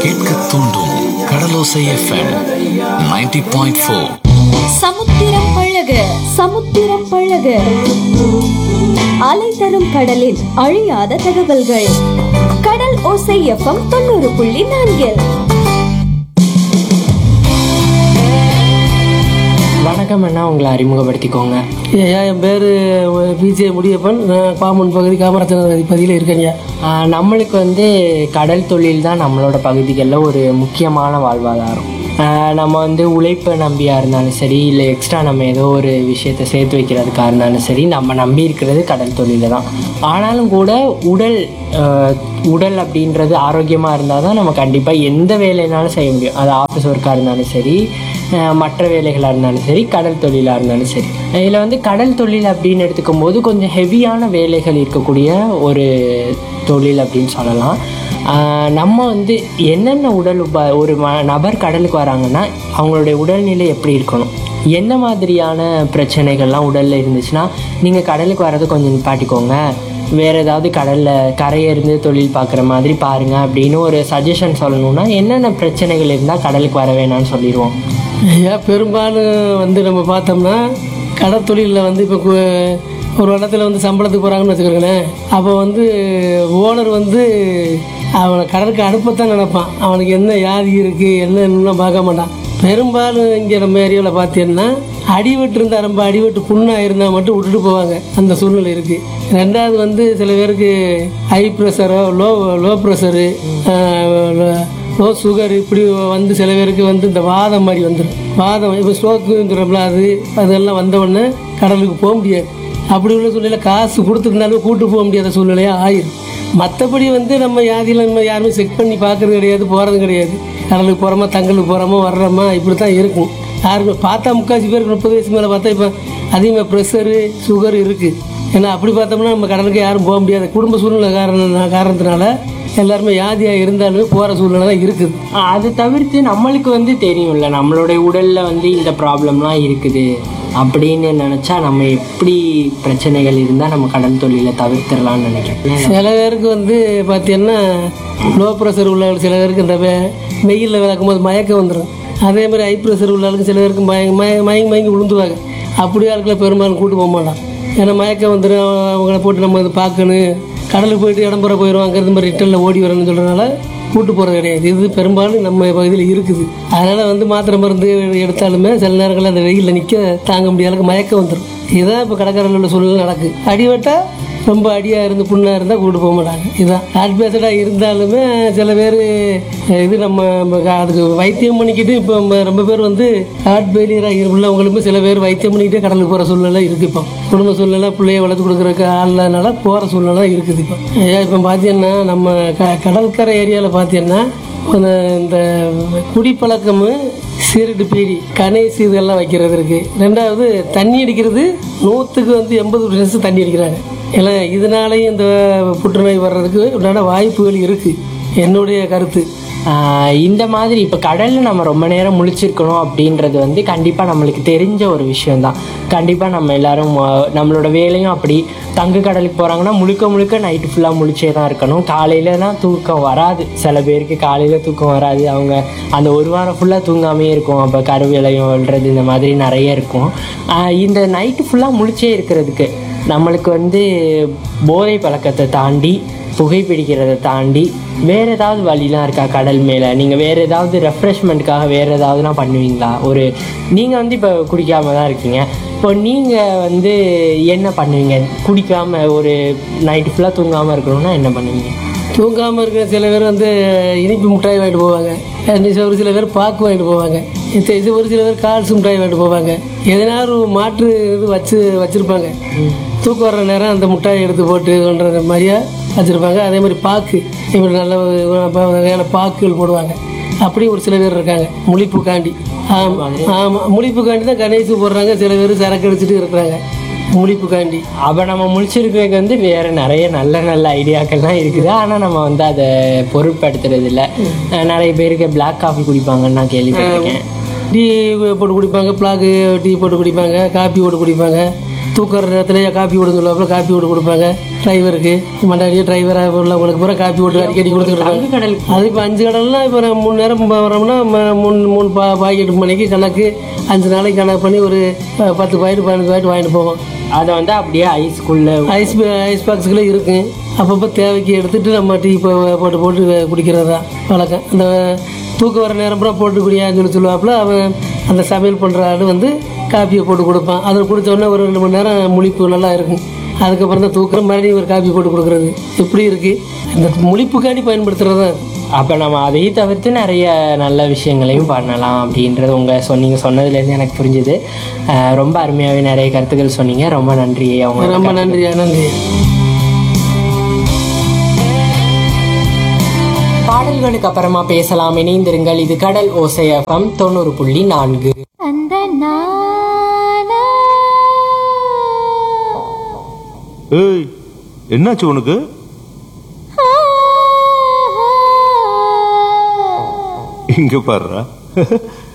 கேட்க தூண்டும் கடலோசை FM 90.4 point four சமுத்திரம் பழக சமுத்திரம் பழக அலை தரும் கடலில் அழியாத தகவல்கள் கடல் ஓசை எஃப்எம் தொண்ணூறு புள்ளி நான்கில் வணக்கம் அண்ணா உங்களை அறிமுகப்படுத்திக்கோங்க ஐயா என் பேர் பிஜே முடியப்பன் நான் பாம்பன் பகுதி காமராஜர் பகுதியில் இருக்கேன்யா ஆஹ் நம்மளுக்கு வந்து கடல் தொழில் தான் நம்மளோட பகுதிகளில் ஒரு முக்கியமான வாழ்வாதாரம் ஆஹ் நம்ம வந்து உழைப்பை நம்பியாக இருந்தாலும் சரி இல்லை எக்ஸ்ட்ரா நம்ம ஏதோ ஒரு விஷயத்தை சேர்த்து வைக்கிறதுக்காக இருந்தாலும் சரி நம்ம நம்பி இருக்கிறது கடல் தொழிலை தான் ஆனாலும் கூட உடல் ஆஹ் உடல் அப்படின்றது ஆரோக்கியமாக இருந்தால் தான் நம்ம கண்டிப்பாக எந்த வேலைனாலும் செய்ய முடியும் அது ஆஃபீஸ் ஒர்க்காக இருந்தாலும் சரி அஹ் மற்ற வேலைகளாக இருந்தாலும் சரி கடல் தொழிலாக இருந்தாலும் சரி இதில் வந்து கடல் தொழில் அப்படின்னு எடுத்துக்கும் போது கொஞ்சம் ஹெவியான வேலைகள் இருக்கக்கூடிய ஒரு தொழில் அப்படின்னு சொல்லலாம் அஹ் நம்ம வந்து என்னென்ன உடல் உப ஒரு ம- நபர் கடலுக்கு வராங்கன்னா அவங்களுடைய உடல்நிலை எப்படி இருக்கணும் என்ன மாதிரியான பிரச்சனைகள்லாம் உடலில் இருந்துச்சுன்னா நீங்கள் கடலுக்கு வர்றதை கொஞ்சம் நிப்பாட்டிக்கோங்க வேறு ஏதாவது கடலில் கரையிருந்து தொழில் பார்க்குற மாதிரி பாருங்க அப்படின்னு ஒரு சஜஷன் சொல்லணும்னா என்னென்ன பிரச்சனைகள் இருந்தால் கடலுக்கு வர வேணாம்னு சொல்லிடுவோம் ஐயா பெரும்பாலும் வந்து நம்ம பார்த்தோம்னா கடற்தொழிலில் வந்து இப்போ கு- ஒரு இடத்துல வந்து சம்பளத்துக்கு போகிறாங்கன்னு வச்சுக்கோங்களேன் அப்போ வந்து ஓனர் வந்து அவனை கடலுக்கு அனுப்பத்தான் நினைப்பான் அவனுக்கு என்ன வியாதி இருக்குது என்னன்னு பார்க்க மாட்டான் பெரும்பாலும் இங்கே நம்ம ஏரியாவில் பார்த்தீங்கன்னா அடிவெட்டு இருந்தால் ரொம்ப அடிவெட்டு புண்ணாக இருந்தால் மட்டும் விட்டுட்டு போவாங்க அந்த சூழ்நிலை இருக்குது ரெண்டாவது வந்து சில பேருக்கு ஹை ப்ரெஷரோ low low pressure low sugar இப்படி வந்து சில பேருக்கு வந்து இந்த வாதம் மாதிரி வந்துடும் வாதம் இப்போ ஸ்ட்ரோக்குங்கிறோம்ல அது அதெல்லாம் வந்த உடனே கடலுக்கு போக முடியாது அப்படி உள்ள சூழ்நிலை காசு கொடுத்துருந்தாலும் கூட்டு போக முடியாத சூழ்நிலையாக ஆயிடும் மற்றபடி வந்து நம்ம வியாதியில் நம்ம யாருமே செக் பண்ணி பார்க்கறது கிடையாது போகிறது கிடையாது கடலுக்கு போகிறோமா தங்களுக்கு போகிறோமா வர்றோமா இப்படி தான் இருக்கும் யாருக்கும் பார்த்தா முக்கால்வாசி பேருக்கு முப்பது வயசு மேலே பார்த்தா இப்போ அதிகமாக ப்ரெஷரு சுகர் இருக்குது ஏன்னா அப்படி பார்த்தோம்னா நம்ம கடலுக்கு யாரும் போக முடியாது குடும்ப சூழ்நிலை காரணம் காரணத்தினால எல்லாருமே வியாதியாக இருந்தாலுமே போகிற சூழ்நிலை தான் இருக்குது அது தவிர்த்து நம்மளுக்கு வந்து தெரியும்ல நம்மளுடைய உடல்ல வந்து இந்த ப்ராப்ளம்லாம் இருக்குது அப்படின்னு நினச்சா நம்ம எப்படி பிரச்சனைகள் இருந்தால் நம்ம கடல் தொழிலை தவிர்த்திடலாம்னு நினைக்கிறேன் சில பேருக்கு வந்து பார்த்தீங்கன்னா லோ ப்ரெஷர் உள்ளவங்க சில பேருக்கு இந்த வெ- வெயிலில் விளக்கும் போது மயக்கம் வந்துடும் அதே மாதிரி ஹை ப்ரெஷர் உள்ளவங்களுக்கு சில பேருக்கு மய மய மயங்கி மயங்கி விழுந்துவாங்க அப்படி ஆட்களை பெரும்பாலும் கூட்டு போக மாட்டான் ஏன்னா மயக்கம் வந்துடும் அவங்கள போட்டு நம்ம இது பார்க்கணும் கடலுக்கு போயிட்டு இடம்புற போயிடும் அங்கேருந்து மாதிரி ரிட்டனில் ஓடி வரணும்னு சொல்கிறனால கூட்டு போகிறது கிடையாது இது பெரும்பாலும் நம்ம பகுதியில் இருக்குது அதனால் வந்து மாத்திரை மருந்து எடுத்தாலுமே சில நேரங்களில் அந்த வெயிலில் நிற்க தாங்க முடியாத அளவுக்கு மயக்கம் வந்துடும் இதுதான் இப்போ கடற்கரையில் உள்ள சூழ்நிலை நடக்குது அடிவட்டா ரொம்ப அடியாக இருந்து புண்ணாக இருந்தால் கூட்டு போக மாட்டாங்க இதுதான் ஹார்ட் பேஷண்டாக இருந்தாலுமே சில பேர் இது நம்ம நம்ம அதுக்கு வைத்தியம் பண்ணிக்கிட்டு இப்போ நம்ம ரொம்ப பேர் வந்து ஹார்ட் ஃபெயிலியராக உள்ளவங்களுமே சில பேர் வைத்தியம் பண்ணிக்கிட்டே கடலுக்கு போகிற சூழ்நிலை இருக்குது இப்போ குடும்ப சூழ்நிலை பிள்ளைய வளர்த்து கொடுக்குறக்கு ஆள்னால போகிற சூழ்நிலை இருக்குது இப்போ ஏன் இப்போ பார்த்தீங்கன்னா நம்ம க கடற்கரை ஏரியாவில் பார்த்தீங்கன்னா அந்த இந்த குடிப்பழக்கமும் சீரட்டு பீடி கணேசு இதெல்லாம் வைக்கிறது இருக்கு ரெண்டாவது தண்ணி அடிக்கிறது நூற்றுக்கு வந்து எண்பது பர்சன்ட் தண்ணி அடிக்கிறாங்க ஏன்னா இதனாலையும் இந்த புற்றுநோய் வர்றதுக்கு உண்டான வாய்ப்புகள் இருக்குது என்னுடைய கருத்து ஆஹ் இந்த மாதிரி இப்போ கடலில் நம்ம ரொம்ப நேரம் முழிச்சிருக்கணும் அப்படின்றது வந்து கண்டிப்பாக நம்மளுக்கு தெரிஞ்ச ஒரு விஷயம்தான் கண்டிப்பாக நம்ம எல்லாரும் ஆஹ் நம்மளோட வேலையும் அப்படி தங்கு கடலுக்கு போகிறாங்கன்னா முழுக்க முழுக்க நைட்டு ஃபுல்லாக முழிச்சே தான் இருக்கணும் காலையிலலாம் தூக்கம் வராது சில பேருக்கு காலையில் தூக்கம் வராது அவங்க அந்த ஒரு வாரம் ஃபுல்லாக தூங்காமே இருக்கும் அப்போ கருவிலையும் விழுறது இந்த மாதிரி நிறைய இருக்கும் ஆஹ் இந்த நைட்டு ஃபுல்லாக முழிச்சே இருக்கிறதுக்கு நம்மளுக்கு வந்து போதை பழக்கத்தை தாண்டி புகைப்பிடிக்கிறதை தாண்டி வேற ஏதாவது வழிலாம் இருக்கா கடல் மேலே நீங்கள் வேற ஏதாவது ரெஃப்ரெஷ்மெண்ட்டுக்காக வேற ஏதாவதுலாம் பண்ணுவீங்களா ஒரு நீங்கள் வந்து இப்போ குடிக்காம தான் இருக்கீங்க இப்போ நீங்கள் வந்து என்ன பண்ணுவீங்க குடிக்காம ஒரு நைட்டு ஃபுல்லாக தூங்காமல் இருக்கணும்னா என்ன பண்ணுவீங்க தூங்காமல் இருக்கிற சில பேர் வந்து இனிப்பு மிட்டாய் வாங்கிட்டு போவாங்க இன்னும் ஒரு சில பேர் பாக்கு வாங்கிட்டு போவாங்க இது இது ஒரு சில பேர் கால்சு மிட்டாய் வாங்கிட்டு போவாங்க எதனால ஒரு மாற்று இது வச்சு வச்சுருப்பாங்க தூக்கம் வர்ற நேரம் அந்த மிட்டாயை எடுத்து போட்டு கொண்டுற மாதிரியா வச்சுருப்பாங்க அதே மாதிரி பாக்கு இப்படி நல்ல ஒரு வகையான பாக்குகள் போடுவாங்க அப்படி ஒரு சில பேர் இருக்காங்க முழிப்புக்காண்டி ஆமாம் ஆமாம் முழிப்புக்காண்டி தான் கணேசு போடுறாங்க சில பேர் சரக்கு அடிச்சுட்டு இருக்கிறாங்க முழிப்புக்காண்டி அப்போ நம்ம முழிச்சிருக்கிறதுக்கு வந்து வேறு நிறைய நல்ல நல்ல ஐடியாக்கள்லாம் இருக்குது ஆனால் நம்ம வந்து அதை பொருட்படுத்துறது இல்லை அஹ் நிறைய பேருக்கு Black காஃபி குடிப்பாங்கன்னு நான் கேள்விப்பட்டிருக்கேன் டீ போட்டு குடிப்பாங்க பிளாக்கு டீ போட்டு குடிப்பாங்க காப்பி போட்டு குடிப்பாங்க தூக்குற நேரத்துல காப்பி போட சொல்லுவாப்புல காப்பி போட்டு கொடுப்பாங்க டிரைவருக்கு மண்டாடி டிரைவராக உள்ளவங்களுக்கு பூரா காப்பி போட்டு அடிக்கடி கொடுத்துக்கிட்டு தங்க இருக்காங்க கடல் அது இப்போ அஞ்சு கடல்லாம் இப்போ நம்ம மூணு நேரம் ப- வரோம்னா ம- மூணு மூணு பா பாக்கெட் மணிக்கு கணக்கு அஞ்சு நாளைக்கு கணக்கு பண்ணி ஒரு அஹ், பத்து பாக்கெட் பதினஞ்சு பாக்கெட் வாங்கிட்டு போவோம் அதை வந்து அப்படியே ஐஸ்குள்ள ஐஸ் ஐஸ் பாக்ஸுக்குள்ளே இருக்கு அப்பப்போ தேவைக்கு எடுத்துட்டு நம்ம டீ போ- போட்டு போட்டு குடிக்கிறது தான் வழக்கம் அந்த தூக்கம் வர நேரம் பூரா போட்டு குடியான்னு சொல்லி சொல்லுவாப்புல அவன் அந்த சமையல் பண்ணுற ஆள் வந்து காப்பியை போட்டு கொடுப்பான் அதை குடிச்ச உடனே ஒரு ரெண்டு மணி நேரம் முழிப்பு நல்லா இருக்கும் அதுக்கப்புறம் தான் தூக்கம் மறுபடியும் ஒரு காப்பி போட்டு கொடுக்குறது இப்படி இருக்குது இந்த முழிப்புக்காண்டி பயன்படுத்துகிறது தான் இது. அப்போ நம்ம அதையும் தவிர்த்து நிறைய நல்ல விஷயங்களையும் பண்ணலாம் அப்படின்றது உங்கள் சொன்னீங்க சொன்னதுலேருந்து எனக்கு புரிஞ்சுது அஹ் ரொம்ப அருமையாகவே நிறைய கருத்துக்கள் சொன்னீங்க ரொம்ப நன்றி அவங்க ரொம்ப நன்றி நன்றி பாடல்களுக்கு அப்புறமா பேசலாம் இணைந்திருங்கள் இது கடல் ஓசை எஃப்எம் தொண்ணூறு புள்ளி நான்கு அந்த நானா ஏய் என்னாச்சு உனக்கு இங்க பாருடா